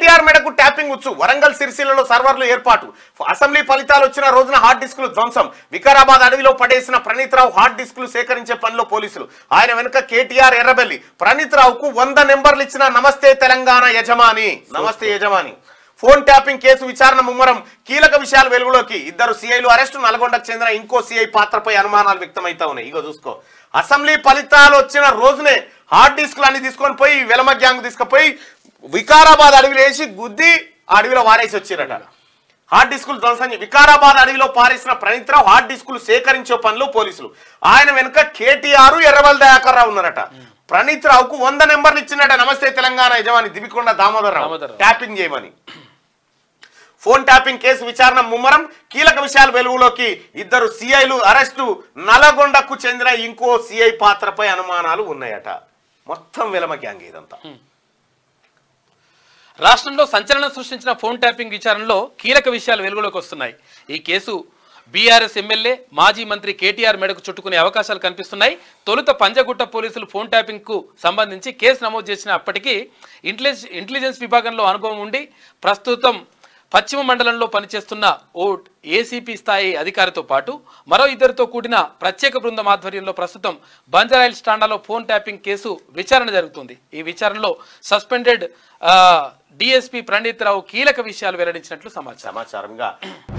కేటీఆర్ మెడకు ట్యాపింగ్ ఉచ్చు వరంగల్ సిరిసిల్లలో సర్వర్లు ఏర్పాటు అసెంబ్లీ ఫలితాలు వచ్చిన రోజున హార్డ్ డిస్కులు ధ్వంసం వికారాబాద్ అడవిలో పడేసిన ప్రణీత్ రావు హార్డ్ డిస్కులు సేకరించే పనిలో పోలీసులు ఆయన వెనుక కేటీఆర్ ఎర్రబెల్లి ప్రణీత్ రావుకు వంద నెంబర్లు ఇచ్చిన నమస్తే తెలంగాణ యజమాని నమస్తే యజమాని ఫోన్ ట్యాపింగ్ కేసు విచారణ ముమ్మరం కీలక విషయాలు వెలుగులోకి ఇద్దరు సీఐలు అరెస్టు నల్గొండకు చెందిన ఇంకో సీఐ పాత్రపై అనుమానాలు వ్యక్తమైతా ఉన్నాయి ఇగో చూసుకో అసెంబ్లీ ఫలితాలు వచ్చిన రోజునే హార్డ్ డిస్క్లు అన్ని తీసుకొని పోయి వెలమ గ్యాంగ్ తీసుకుపోయి వికారాబాద్ అడవిలో వేసి గుద్ది ఆ అడవిలో వారేసి వచ్చిరట హార్డ్ డిస్కులు ధ్వంసం చే- వికారాబాద్ అడవిలో పారేసిన ప్రణీత్రావు హార్డ్ డిస్కులు సేకరించే పనిలో పోలీసులు ఆయన వెనుక కేటీఆర్ ఎర్రవల్ దయాకర్ రావు ఉన్నారట ప్రణీత్ రావుకు వంద నెంబర్లు ఇచ్చినట నమస్తే తెలంగాణ యజమాని దివికొండ దామోదర్ రావు దామోదర్ రావు. ట్యాపింగ్ చేయమని ఫోన్ ట్యాపింగ్ కేసు విచారణ ముమ్మరం కీలక విషయాలు వెలుగులోకి ఇద్దరు సిఐలు అరెస్టు నల్గొండకు చెందిన ఇంకో సిఐ పాత్రపై అనుమానాలు ఉన్నాయట మొత్తం వెలమ గ్యాంగ్ ఇదంతా రాష్ట్రంలో సంచలనం సృష్టించిన ఫోన్ ట్యాపింగ్ విచారణలో కీలక విషయాలు వెలుగులోకి వస్తున్నాయి ఈ కేసు బీఆర్ఎస్ ఎమ్మెల్యే మాజీ మంత్రి కేటీఆర్ మెడకు చుట్టుకునే అవకాశాలు కనిపిస్తున్నాయి తొలుత పంజగుట్ట పోలీసులు ఫోన్ ట్యాపింగ్ కు సంబంధించి కేసు నమోదు చేసిన అప్పటికీ ఇంటెలిజెన్స్ ఇంటెలిజెన్స్ విభాగంలో అనుభవం ఉండి ప్రస్తుతం పశ్చిమ మండలంలో పనిచేస్తున్న ఓ ఏసీపీ స్థాయి అధికారితో పాటు మరో ఇద్దరితో కూడిన ప్రత్యేక బృందం ఆధ్వర్యంలో ప్రస్తుతం బంజారాయిల్స్ టాండాలో ఫోన్ ట్యాపింగ్ కేసు విచారణ జరుగుతుంది ఈ విచారణలో సస్పెండెడ్ డిఎస్పీ ప్రణీత్ రావు కీలక విషయాలు వెల్లడించినట్లు సమాచారం సమాచారంగా